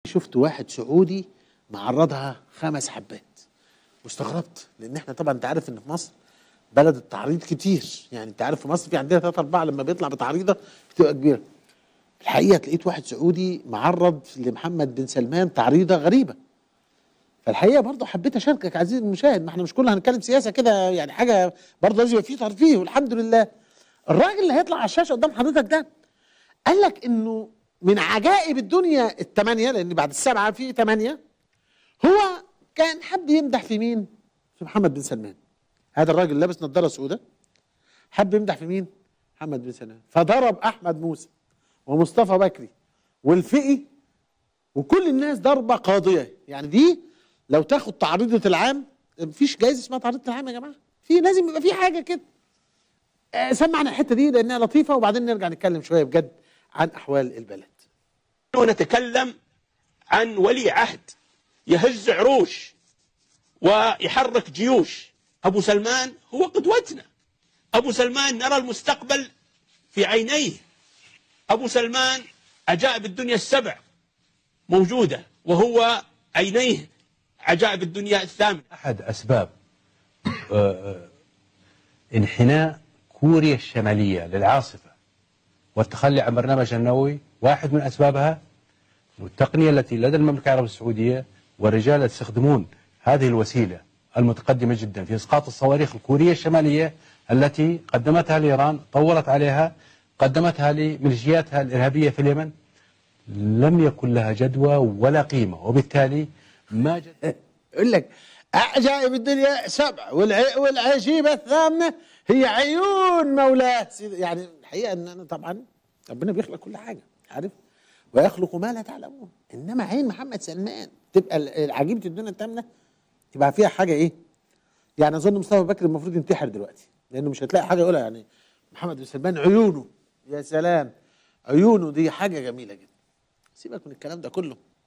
شفت واحد سعودي معرضها خمس حبات واستغربت لان احنا طبعا انت عارف ان في مصر بلد التعريض كتير يعني انت عارف في مصر في عندنا ثلاثة أربعة لما بيطلع بتعريضة بتبقى كبيرة الحقيقة لقيت واحد سعودي معرض لمحمد بن سلمان تعريضة غريبة فالحقيقة برضه حبيت أشاركك عزيزي المشاهد ما احنا مش كلنا هنتكلم سياسة كده يعني حاجة برضه لازم يبقى فيه ترفيه والحمد لله الراجل اللي هيطلع على الشاشة قدام حضرتك ده قال لك إنه من عجائب الدنيا الثمانية لأن بعد السبعة في ثمانية هو كان حب يمدح في مين؟ في محمد بن سلمان هذا الراجل لابس نظاره سوداء حب يمدح في مين؟ محمد بن سلمان فضرب احمد موسى ومصطفى بكري والفقي وكل الناس ضربه قاضيه يعني دي لو تاخد تعريضه العام مفيش جايزه اسمها تعريضه العام يا جماعه في لازم يبقى في حاجه كده آه، سمعنا الحته دي لانها لطيفه وبعدين نرجع نتكلم شويه بجد عن احوال البلد ونتكلم عن ولي عهد يهز عروش ويحرك جيوش أبو سلمان هو قدوتنا أبو سلمان نرى المستقبل في عينيه أبو سلمان عجائب الدنيا السبع موجودة وهو عينيه عجائب الدنيا الثامنة أحد أسباب آه، آه، انحناء كوريا الشمالية للعاصفة والتخلي عن برنامجها النووي واحد من أسبابها التقنية التي لدى المملكة العربية السعودية والرجال يستخدمون هذه الوسيلة المتقدمة جدا في إسقاط الصواريخ الكورية الشمالية التي قدمتها لإيران طورت عليها قدمتها لميليشياتها الإرهابية في اليمن لم يكن لها جدوى ولا قيمة وبالتالي ما جد يقول لك عجائب الدنيا سبع والع... والعجيبة الثامنة هي عيون مولاه سيد- يعني الحقيقة ان انا طبعا ربنا بيخلق كل حاجة عارف ويخلق ما لا تعلمون انما عين محمد سلمان تبقى ال- عجيبة الدنيا الثامنة تبقى فيها حاجة ايه يعني اظن مصطفى بكر المفروض ينتحر دلوقتي لانه مش هتلاقي حاجة يقولها يعني محمد بن سلمان عيونه يا سلام عيونه دي حاجة جميلة جدا سيبك من الكلام ده كله